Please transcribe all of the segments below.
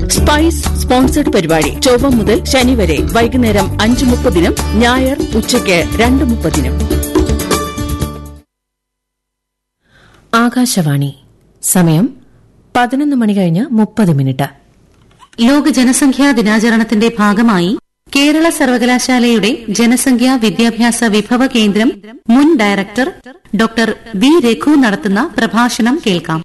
spice sponsored പരിപാടി ചൊവ്വ മുതൽ ശനി വരെ വൈകുന്നേരം അഞ്ച് മുപ്പതിനും ഞായർ ഉച്ചയ്ക്ക് രണ്ട് മുപ്പതിനും ആകാശവാണി സമയം പതിനൊന്ന് മണി കഴിഞ്ഞ് മുപ്പത് മിനിറ്റ് ലോക ജനസംഖ്യാ ദിനാചരണത്തിന്റെ ഭാഗമായി കേരള സർവകലാശാലയുടെ ജനസംഖ്യാ വിദ്യാഭ്യാസ വിഭവ കേന്ദ്രം മുൻ ഡയറക്ടർ ഡോക്ടർ വി രഘു നടത്തുന്ന പ്രഭാഷണം കേൾക്കാം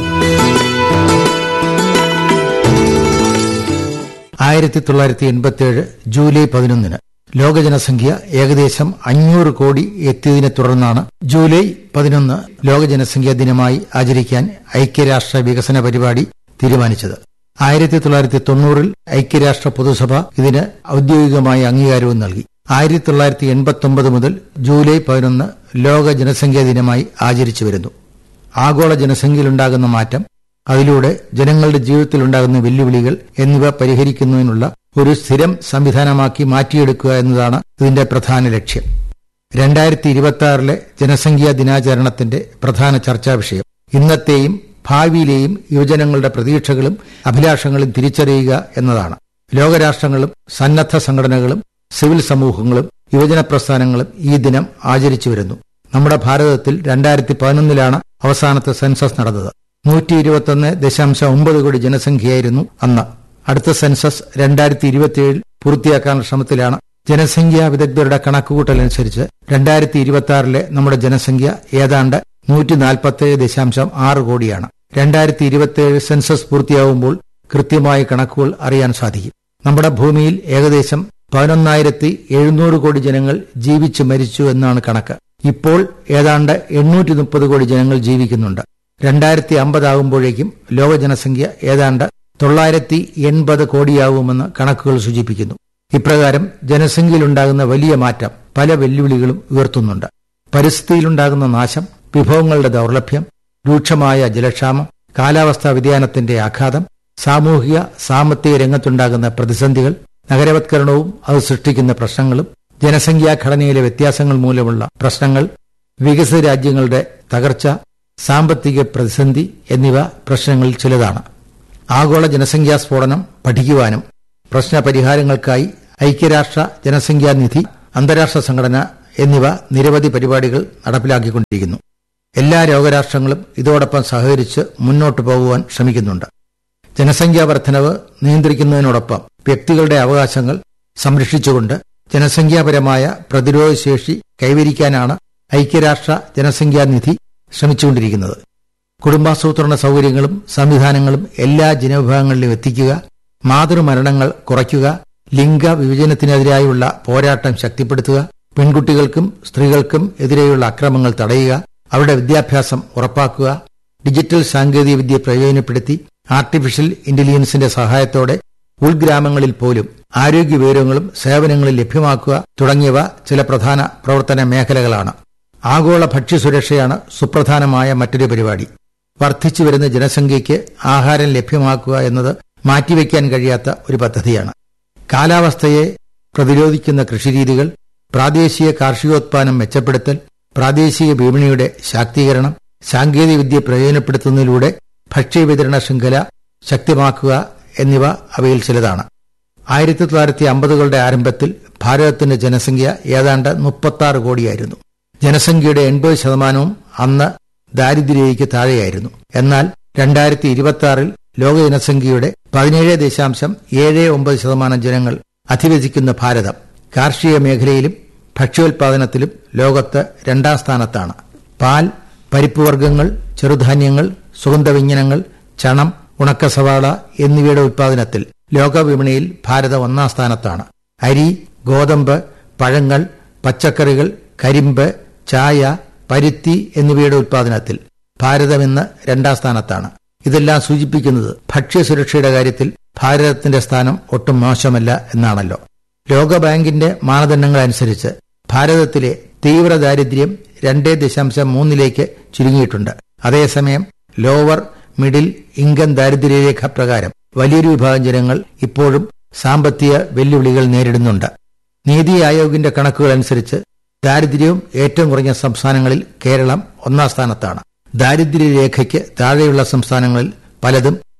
ആയിരത്തി തൊള്ളായിരത്തി എൺപത്തിയേഴ് ജൂലൈ പതിനൊന്നിന് ലോക ജനസംഖ്യ ഏകദേശം അഞ്ഞൂറ് കോടി എത്തിയതിനെ തുടർന്നാണ് ജൂലൈ പതിനൊന്ന് ലോക ജനസംഖ്യാ ദിനമായി ആചരിക്കാൻ ഐക്യരാഷ്ട്ര വികസന പരിപാടി തീരുമാനിച്ചത് ആയിരത്തി തൊള്ളായിരത്തി തൊണ്ണൂറിൽ ഐക്യരാഷ്ട്ര പൊതുസഭ ഇതിന് ഔദ്യോഗികമായ അംഗീകാരവും നൽകി ആയിരത്തി തൊള്ളായിരത്തി എൺപത്തി ഒമ്പത് മുതൽ ജൂലൈ പതിനൊന്ന് ലോക ജനസംഖ്യാ ദിനമായി ആചരിച്ചു വരുന്നു ആഗോള ജനസംഖ്യയിലുണ്ടാകുന്ന മാറ്റം അതിലൂടെ ജനങ്ങളുടെ ജീവിതത്തിലുണ്ടാകുന്ന വെല്ലുവിളികൾ എന്നിവ പരിഹരിക്കുന്നതിനുള്ള ഒരു സ്ഥിരം സംവിധാനമാക്കി മാറ്റിയെടുക്കുക എന്നതാണ് ഇതിന്റെ പ്രധാന ലക്ഷ്യം രണ്ടായിരത്തി ഇരുപത്തി ആറിലെ ജനസംഖ്യാ ദിനാചരണത്തിന്റെ പ്രധാന ചർച്ചാ വിഷയം ഇന്നത്തെയും ഭാവിയിലെയും യുവജനങ്ങളുടെ പ്രതീക്ഷകളും അഭിലാഷങ്ങളും തിരിച്ചറിയുക എന്നതാണ് ലോകരാഷ്ട്രങ്ങളും സന്നദ്ധ സംഘടനകളും സിവിൽ സമൂഹങ്ങളും യുവജന പ്രസ്ഥാനങ്ങളും ഈ ദിനം ആചരിച്ചു വരുന്നു നമ്മുടെ ഭാരതത്തിൽ രണ്ടായിരത്തി പതിനൊന്നിലാണ് അവസാനത്തെ സെൻസസ് നടന്നത് നൂറ്റി ഇരുപത്തൊന്ന് ദശാംശം ഒമ്പത് കോടി ജനസംഖ്യയായിരുന്നു അന്ന് അടുത്ത സെൻസസ് രണ്ടായിരത്തി ഇരുപത്തിയേഴിൽ പൂർത്തിയാക്കാനുള്ള ശ്രമത്തിലാണ് ജനസംഖ്യാ വിദഗ്ധരുടെ കണക്കുകൂട്ടലനുസരിച്ച് രണ്ടായിരത്തി ഇരുപത്തി ആറിലെ നമ്മുടെ ജനസംഖ്യ ഏതാണ്ട് നൂറ്റി നാൽപ്പത്തേഴ് ദശാംശം ആറ് കോടിയാണ് രണ്ടായിരത്തി ഇരുപത്തിയേഴ് സെൻസസ് പൂർത്തിയാവുമ്പോൾ കൃത്യമായ കണക്കുകൾ അറിയാൻ സാധിക്കും നമ്മുടെ ഭൂമിയിൽ ഏകദേശം പതിനൊന്നായിരത്തി എഴുന്നൂറ് കോടി ജനങ്ങൾ ജീവിച്ചു മരിച്ചു എന്നാണ് കണക്ക് ഇപ്പോൾ ഏതാണ്ട് എണ്ണൂറ്റി മുപ്പത് കോടി ജനങ്ങൾ ജീവിക്കുന്നുണ്ട് രണ്ടായിരത്തി അമ്പതാകുമ്പോഴേക്കും ലോക ജനസംഖ്യ ഏതാണ്ട് തൊള്ളായിരത്തി എൺപത് കോടിയാവുമെന്ന് കണക്കുകൾ സൂചിപ്പിക്കുന്നു ഇപ്രകാരം ജനസംഖ്യയിലുണ്ടാകുന്ന വലിയ മാറ്റം പല വെല്ലുവിളികളും ഉയർത്തുന്നുണ്ട് പരിസ്ഥിതിയിലുണ്ടാകുന്ന നാശം വിഭവങ്ങളുടെ ദൌർലഭ്യം രൂക്ഷമായ ജലക്ഷാമം കാലാവസ്ഥാ വ്യതിയാനത്തിന്റെ ആഘാതം സാമൂഹിക സാമ്പത്തിക രംഗത്തുണ്ടാകുന്ന പ്രതിസന്ധികൾ നഗരവത്കരണവും അത് സൃഷ്ടിക്കുന്ന പ്രശ്നങ്ങളും ജനസംഖ്യാ ഘടനയിലെ വ്യത്യാസങ്ങൾ മൂലമുള്ള പ്രശ്നങ്ങൾ വികസിത രാജ്യങ്ങളുടെ തകർച്ച സാമ്പത്തിക പ്രതിസന്ധി എന്നിവ പ്രശ്നങ്ങളിൽ ചിലതാണ് ആഗോള ജനസംഖ്യാ സ്ഫോടനം പഠിക്കുവാനും പ്രശ്നപരിഹാരങ്ങൾക്കായി ഐക്യരാഷ്ട്ര ജനസംഖ്യാ നിധി അന്താരാഷ്ട്ര സംഘടന എന്നിവ നിരവധി പരിപാടികൾ നടപ്പിലാക്കിക്കൊണ്ടിരിക്കുന്നു എല്ലാ ലോകരാഷ്ട്രങ്ങളും ഇതോടൊപ്പം സഹകരിച്ച് മുന്നോട്ടു പോകുവാൻ ശ്രമിക്കുന്നുണ്ട് ജനസംഖ്യാ വർധനവ് നിയന്ത്രിക്കുന്നതിനോടൊപ്പം വ്യക്തികളുടെ അവകാശങ്ങൾ സംരക്ഷിച്ചുകൊണ്ട് ജനസംഖ്യാപരമായ പ്രതിരോധശേഷി കൈവരിക്കാനാണ് ഐക്യരാഷ്ട്ര ജനസംഖ്യാ നിധി ശ്രമിച്ചുകൊണ്ടിരിക്കുന്നത് കുടുംബാസൂത്രണ സൗകര്യങ്ങളും സംവിധാനങ്ങളും എല്ലാ ജനവിഭാഗങ്ങളിലും എത്തിക്കുക മാതൃമരണങ്ങൾ കുറയ്ക്കുക ലിംഗ വിഭജനത്തിനെതിരായുള്ള പോരാട്ടം ശക്തിപ്പെടുത്തുക പെൺകുട്ടികൾക്കും സ്ത്രീകൾക്കും എതിരെയുള്ള അക്രമങ്ങൾ തടയുക അവരുടെ വിദ്യാഭ്യാസം ഉറപ്പാക്കുക ഡിജിറ്റൽ സാങ്കേതികവിദ്യ പ്രയോജനപ്പെടുത്തി ആർട്ടിഫിഷ്യൽ ഇന്റലിജൻസിന്റെ സഹായത്തോടെ ഉൾഗ്രാമങ്ങളിൽ പോലും ആരോഗ്യ വിവരങ്ങളും സേവനങ്ങളും ലഭ്യമാക്കുക തുടങ്ങിയവ ചില പ്രധാന പ്രവർത്തന മേഖലകളാണ് ആഗോള ഭക്ഷ്യസുരക്ഷയാണ് സുപ്രധാനമായ മറ്റൊരു പരിപാടി വർദ്ധിച്ചു വരുന്ന ജനസംഖ്യയ്ക്ക് ആഹാരം ലഭ്യമാക്കുക എന്നത് മാറ്റിവെക്കാൻ കഴിയാത്ത ഒരു പദ്ധതിയാണ് കാലാവസ്ഥയെ പ്രതിരോധിക്കുന്ന കൃഷിരീതികൾ പ്രാദേശിക കാർഷികോത്പാദനം മെച്ചപ്പെടുത്തൽ പ്രാദേശിക വിപണിയുടെ ശാക്തീകരണം സാങ്കേതികവിദ്യ പ്രയോജനപ്പെടുത്തുന്നതിലൂടെ ഭക്ഷ്യവിതരണ ശൃംഖല ശക്തമാക്കുക എന്നിവ അവയിൽ ചിലതാണ് ആയിരത്തി തൊള്ളായിരത്തി അമ്പതുകളുടെ ആരംഭത്തിൽ ഭാരതത്തിന്റെ ജനസംഖ്യ ഏതാണ്ട് മുപ്പത്തി കോടിയായിരുന്നു ജനസംഖ്യയുടെ എൺപത് ശതമാനവും അന്ന് ദാരിദ്ര്യരേഖയ്ക്ക് താഴെയായിരുന്നു എന്നാൽ രണ്ടായിരത്തി ഇരുപത്തി ആറിൽ ലോക ജനസംഖ്യയുടെ പതിനേഴ് ദശാംശം ഏഴ് ഒമ്പത് ശതമാനം ജനങ്ങൾ അധിവസിക്കുന്ന ഭാരതം കാർഷിക മേഖലയിലും ഭക്ഷ്യോൽപാദനത്തിലും ലോകത്ത് രണ്ടാം സ്ഥാനത്താണ് പാൽ പരിപ്പുവർഗ്ഗങ്ങൾ ചെറുധാന്യങ്ങൾ സുഗന്ധവ്യഞ്ജനങ്ങൾ ചണം ഉണക്ക സവാള എന്നിവയുടെ ഉൽപാദനത്തിൽ ലോകവിപണിയിൽ ഭാരതം ഒന്നാം സ്ഥാനത്താണ് അരി ഗോതമ്പ് പഴങ്ങൾ പച്ചക്കറികൾ കരിമ്പ് ചായ പരുത്തി എന്നിവയുടെ ഉൽപാദനത്തിൽ ഭാരതം ഇന്ന് രണ്ടാം സ്ഥാനത്താണ് ഇതെല്ലാം സൂചിപ്പിക്കുന്നത് ഭക്ഷ്യസുരക്ഷയുടെ കാര്യത്തിൽ ഭാരതത്തിന്റെ സ്ഥാനം ഒട്ടും മോശമല്ല എന്നാണല്ലോ ലോകബാങ്കിന്റെ മാനദണ്ഡങ്ങൾ അനുസരിച്ച് ഭാരതത്തിലെ തീവ്ര ദാരിദ്ര്യം രണ്ടേ ദശാംശം മൂന്നിലേക്ക് ചുരുങ്ങിയിട്ടുണ്ട് അതേസമയം ലോവർ മിഡിൽ ഇൻകം ദാരിദ്ര്യരേഖ പ്രകാരം വലിയൊരു വിഭാഗം ജനങ്ങൾ ഇപ്പോഴും സാമ്പത്തിക വെല്ലുവിളികൾ നേരിടുന്നുണ്ട് നീതി ആയോഗിന്റെ കണക്കുകൾ അനുസരിച്ച് ദാരിദ്ര്യവും ഏറ്റവും കുറഞ്ഞ സംസ്ഥാനങ്ങളിൽ കേരളം ഒന്നാം സ്ഥാനത്താണ് ദാരിദ്ര്യരേഖയ്ക്ക് താഴെയുള്ള സംസ്ഥാനങ്ങളിൽ പലതും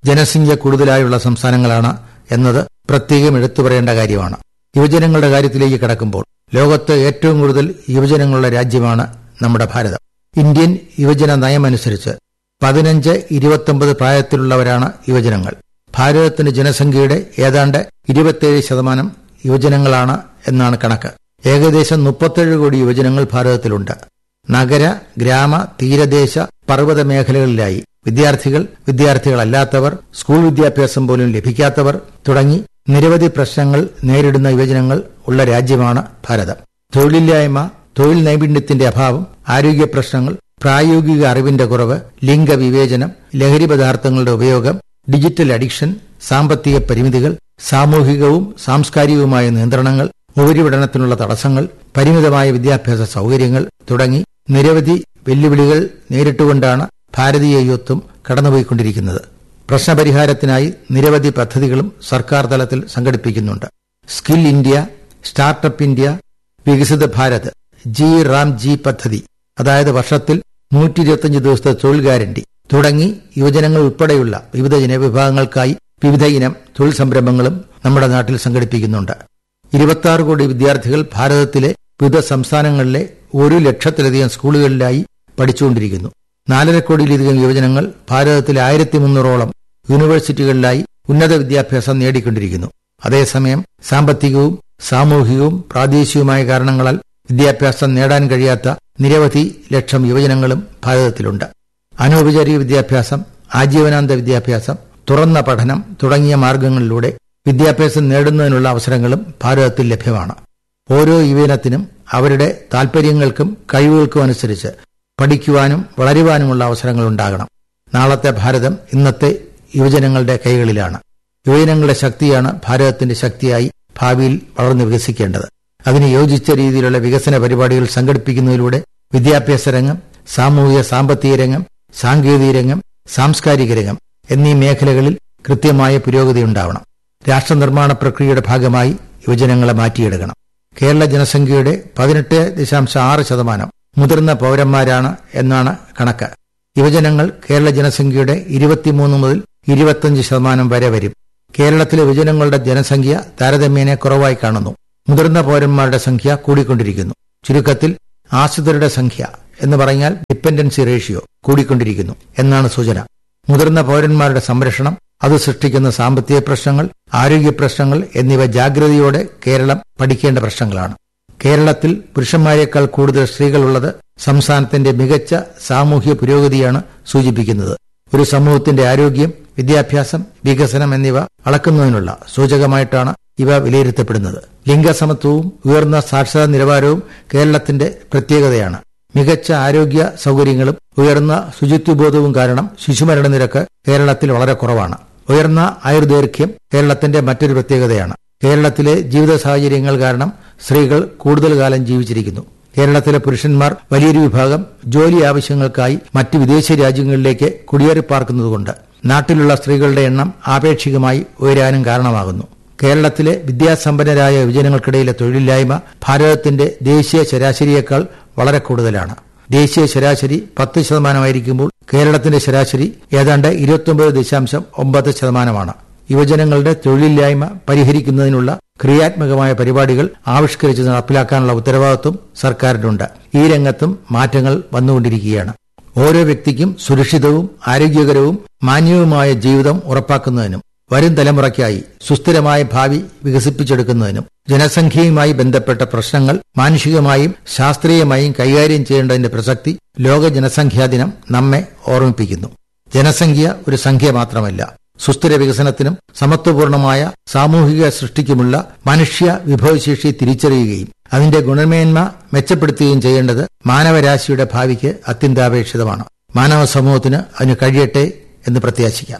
ജനസംഖ്യ കൂടുതലായുള്ള സംസ്ഥാനങ്ങളാണ് എന്നത് പ്രത്യേകം എടുത്തു പറയേണ്ട കാര്യമാണ് യുവജനങ്ങളുടെ കാര്യത്തിലേക്ക് കടക്കുമ്പോൾ ലോകത്ത് ഏറ്റവും കൂടുതൽ യുവജനങ്ങളുള്ള രാജ്യമാണ് നമ്മുടെ ഭാരതം ഇന്ത്യൻ യുവജന നയമനുസരിച്ച് പതിനഞ്ച് ഇരുപത്തൊമ്പത് പ്രായത്തിലുള്ളവരാണ് യുവജനങ്ങൾ ഭാരതത്തിന്റെ ജനസംഖ്യയുടെ ഏതാണ്ട് ഇരുപത്തിയേഴ് ശതമാനം യുവജനങ്ങളാണ് എന്നാണ് കണക്ക് ഏകദേശം മുപ്പത്തേഴ് കോടി യുവജനങ്ങൾ ഭാരതത്തിലുണ്ട് നഗര ഗ്രാമ തീരദേശ പർവ്വത മേഖലകളിലായി വിദ്യാർത്ഥികൾ വിദ്യാർത്ഥികളല്ലാത്തവർ സ്കൂൾ വിദ്യാഭ്യാസം പോലും ലഭിക്കാത്തവർ തുടങ്ങി നിരവധി പ്രശ്നങ്ങൾ നേരിടുന്ന യുവജനങ്ങൾ ഉള്ള രാജ്യമാണ് ഭാരതം തൊഴിലില്ലായ്മ തൊഴിൽ നൈപുണ്യത്തിന്റെ അഭാവം ആരോഗ്യ പ്രശ്നങ്ങൾ പ്രായോഗിക അറിവിന്റെ കുറവ് ലിംഗവിവേചനം ലഹരി പദാർത്ഥങ്ങളുടെ ഉപയോഗം ഡിജിറ്റൽ അഡിക്ഷൻ സാമ്പത്തിക പരിമിതികൾ സാമൂഹികവും സാംസ്കാരികവുമായ നിയന്ത്രണങ്ങൾ ഉപരിപഠനത്തിനുള്ള തടസ്സങ്ങൾ പരിമിതമായ വിദ്യാഭ്യാസ സൌകര്യങ്ങൾ തുടങ്ങി നിരവധി വെല്ലുവിളികൾ നേരിട്ടുകൊണ്ടാണ് ഭാരതീയ യുവത്വം കടന്നുപോയിക്കൊണ്ടിരിക്കുന്നത് പ്രശ്നപരിഹാരത്തിനായി നിരവധി പദ്ധതികളും സർക്കാർ തലത്തിൽ സംഘടിപ്പിക്കുന്നുണ്ട് സ്കിൽ ഇന്ത്യ സ്റ്റാർട്ടപ്പ് ഇന്ത്യ വികസിത ഭാരത് ജി റാം ജി പദ്ധതി അതായത് വർഷത്തിൽ നൂറ്റി ഇരുപത്തിയഞ്ച് ദിവസത്തെ തൊഴിൽ ഗ്യാരണ്ടി തുടങ്ങി യുവജനങ്ങൾ ഉൾപ്പെടെയുള്ള വിവിധ ജനവിഭാഗങ്ങൾക്കായി വിവിധ ഇനം തൊഴിൽ സംരംഭങ്ങളും നമ്മുടെ നാട്ടിൽ സംഘടിപ്പിക്കുന്നുണ്ട് ഇരുപത്തി കോടി വിദ്യാർത്ഥികൾ ഭാരതത്തിലെ വിവിധ സംസ്ഥാനങ്ങളിലെ ഒരു ലക്ഷത്തിലധികം സ്കൂളുകളിലായി പഠിച്ചുകൊണ്ടിരിക്കുന്നു നാലര കോടിയിലധികം യുവജനങ്ങൾ ഭാരതത്തിലെ ആയിരത്തി മുന്നൂറോളം യൂണിവേഴ്സിറ്റികളിലായി ഉന്നത വിദ്യാഭ്യാസം നേടിക്കൊണ്ടിരിക്കുന്നു അതേസമയം സാമ്പത്തികവും സാമൂഹികവും പ്രാദേശികവുമായ കാരണങ്ങളാൽ വിദ്യാഭ്യാസം നേടാൻ കഴിയാത്ത നിരവധി ലക്ഷം യുവജനങ്ങളും ഭാരതത്തിലുണ്ട് അനൗപചാരിക വിദ്യാഭ്യാസം ആജീവനാന്ത വിദ്യാഭ്യാസം തുറന്ന പഠനം തുടങ്ങിയ മാർഗങ്ങളിലൂടെ വിദ്യാഭ്യാസം നേടുന്നതിനുള്ള അവസരങ്ങളും ഭാരതത്തിൽ ലഭ്യമാണ് ഓരോ യുവജനത്തിനും അവരുടെ താൽപര്യങ്ങൾക്കും കഴിവുകൾക്കും അനുസരിച്ച് പഠിക്കുവാനും വളരുവാനുമുള്ള അവസരങ്ങൾ ഉണ്ടാകണം നാളത്തെ ഭാരതം ഇന്നത്തെ യുവജനങ്ങളുടെ കൈകളിലാണ് യുവജനങ്ങളുടെ ശക്തിയാണ് ഭാരതത്തിന്റെ ശക്തിയായി ഭാവിയിൽ വളർന്നു വികസിക്കേണ്ടത് അതിന് യോജിച്ച രീതിയിലുള്ള വികസന പരിപാടികൾ സംഘടിപ്പിക്കുന്നതിലൂടെ വിദ്യാഭ്യാസ രംഗം സാമൂഹിക സാമ്പത്തിക രംഗം സാങ്കേതിക രംഗം സാംസ്കാരിക രംഗം എന്നീ മേഖലകളിൽ കൃത്യമായ പുരോഗതി ഉണ്ടാവണം രാഷ്ട്രനിർമ്മാണ പ്രക്രിയയുടെ ഭാഗമായി യുവജനങ്ങളെ മാറ്റിയെടുക്കണം കേരള ജനസംഖ്യയുടെ പതിനെട്ട് ദശാംശം ആറ് ശതമാനം മുതിർന്ന പൌരന്മാരാണ് എന്നാണ് കണക്ക് യുവജനങ്ങൾ കേരള ജനസംഖ്യയുടെ ഇരുപത്തിമൂന്ന് മുതൽ ഇരുപത്തിയഞ്ച് ശതമാനം വരെ വരും കേരളത്തിലെ യുവജനങ്ങളുടെ ജനസംഖ്യ താരതമ്യേന കുറവായി കാണുന്നു മുതിർന്ന പൌരന്മാരുടെ സംഖ്യ കൂടിക്കൊണ്ടിരിക്കുന്നു ചുരുക്കത്തിൽ ആശ്രിതരുടെ സംഖ്യ എന്ന് പറഞ്ഞാൽ ഡിപ്പെൻഡൻസി റേഷ്യോ കൂടിക്കൊണ്ടിരിക്കുന്നു എന്നാണ് സൂചന മുതിർന്ന പൌരന്മാരുടെ സംരക്ഷണം അത് സൃഷ്ടിക്കുന്ന സാമ്പത്തിക പ്രശ്നങ്ങൾ ആരോഗ്യ പ്രശ്നങ്ങൾ എന്നിവ ജാഗ്രതയോടെ കേരളം പഠിക്കേണ്ട പ്രശ്നങ്ങളാണ് കേരളത്തിൽ പുരുഷന്മാരെക്കാൾ കൂടുതൽ സ്ത്രീകളുള്ളത് സംസ്ഥാനത്തിന്റെ മികച്ച സാമൂഹ്യ പുരോഗതിയാണ് സൂചിപ്പിക്കുന്നത് ഒരു സമൂഹത്തിന്റെ ആരോഗ്യം വിദ്യാഭ്യാസം വികസനം എന്നിവ അളക്കുന്നതിനുള്ള സൂചകമായിട്ടാണ് ഇവ വിലയിരുത്തപ്പെടുന്നത് ലിംഗസമത്വവും ഉയർന്ന സാക്ഷരതാ നിലവാരവും കേരളത്തിന്റെ പ്രത്യേകതയാണ് മികച്ച ആരോഗ്യ സൌകര്യങ്ങളും ഉയർന്ന ശുചിത്വബോധവും കാരണം ശിശുമരണ നിരക്ക് കേരളത്തിൽ വളരെ കുറവാണ് ഉയർന്ന ആയുർദൈർഘ്യം കേരളത്തിന്റെ മറ്റൊരു പ്രത്യേകതയാണ് കേരളത്തിലെ ജീവിത സാഹചര്യങ്ങൾ കാരണം സ്ത്രീകൾ കൂടുതൽ കാലം ജീവിച്ചിരിക്കുന്നു കേരളത്തിലെ പുരുഷന്മാർ വലിയൊരു വിഭാഗം ജോലി ആവശ്യങ്ങൾക്കായി മറ്റ് വിദേശ രാജ്യങ്ങളിലേക്ക് കുടിയേറി പാർക്കുന്നതുകൊണ്ട് നാട്ടിലുള്ള സ്ത്രീകളുടെ എണ്ണം ആപേക്ഷികമായി ഉയരാനും കാരണമാകുന്നു കേരളത്തിലെ വിദ്യാസമ്പന്നരായ യുവജനങ്ങൾക്കിടയിലെ തൊഴിലില്ലായ്മ ഭാരതത്തിന്റെ ദേശീയ ശരാശരിയേക്കാൾ വളരെ കൂടുതലാണ് ദേശീയ ശരാശരി പത്ത് ശതമാനമായിരിക്കുമ്പോൾ കേരളത്തിന്റെ ശരാശരി ഏതാണ്ട് ഇരുപത്തിയൊമ്പത് ദശാംശം ഒമ്പത് ശതമാനമാണ് യുവജനങ്ങളുടെ തൊഴിലില്ലായ്മ പരിഹരിക്കുന്നതിനുള്ള ക്രിയാത്മകമായ പരിപാടികൾ ആവിഷ്കരിച്ച് നടപ്പിലാക്കാനുള്ള ഉത്തരവാദിത്വം സർക്കാരിനുണ്ട് ഈ രംഗത്തും മാറ്റങ്ങൾ വന്നുകൊണ്ടിരിക്കുകയാണ് ഓരോ വ്യക്തിക്കും സുരക്ഷിതവും ആരോഗ്യകരവും മാന്യവുമായ ജീവിതം ഉറപ്പാക്കുന്നതിനും വരും തലമുറയ്ക്കായി സുസ്ഥിരമായ ഭാവി വികസിപ്പിച്ചെടുക്കുന്നതിനും ജനസംഖ്യയുമായി ബന്ധപ്പെട്ട പ്രശ്നങ്ങൾ മാനുഷികമായും ശാസ്ത്രീയമായും കൈകാര്യം ചെയ്യേണ്ടതിന്റെ പ്രസക്തി ലോക ജനസംഖ്യാ ദിനം നമ്മെ ഓർമ്മിപ്പിക്കുന്നു ജനസംഖ്യ ഒരു സംഖ്യ മാത്രമല്ല സുസ്ഥിര വികസനത്തിനും സമത്വപൂർണമായ സാമൂഹിക സൃഷ്ടിക്കുമുള്ള മനുഷ്യ വിഭവശേഷി തിരിച്ചറിയുകയും അതിന്റെ ഗുണമേന്മ മെച്ചപ്പെടുത്തുകയും ചെയ്യേണ്ടത് മാനവരാശിയുടെ ഭാവിക്ക് അത്യന്താപേക്ഷിതമാണ് മാനവ സമൂഹത്തിന് അതിന് കഴിയട്ടെ എന്ന് പ്രത്യാശിക്കാം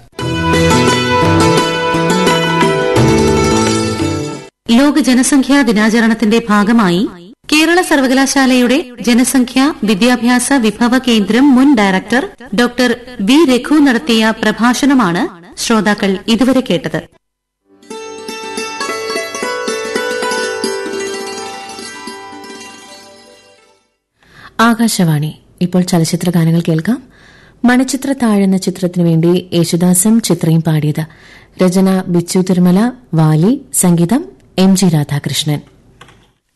ലോക ജനസംഖ്യാ ദിനാചരണത്തിന്റെ ഭാഗമായി കേരള സർവകലാശാലയുടെ ജനസംഖ്യ വിദ്യാഭ്യാസ വിഭവ കേന്ദ്രം മുൻ ഡയറക്ടർ ഡോക്ടർ വി രഘു നടത്തിയ പ്രഭാഷണമാണ് ശ്രോതാക്കൾ ഇതുവരെ കേട്ടത് ആകാശവാണി ഇപ്പോൾ ചലച്ചിത്ര ഗാനങ്ങൾ കേൾക്കാം മണച്ചിത്ര താഴെന്ന ചിത്രത്തിനു വേണ്ടി യേശുദാസും ചിത്രയും പാടിയത് രചന ബിച്ചു തിരുമല വാലി സംഗീതം എം ജി രാധാകൃഷ്ണൻ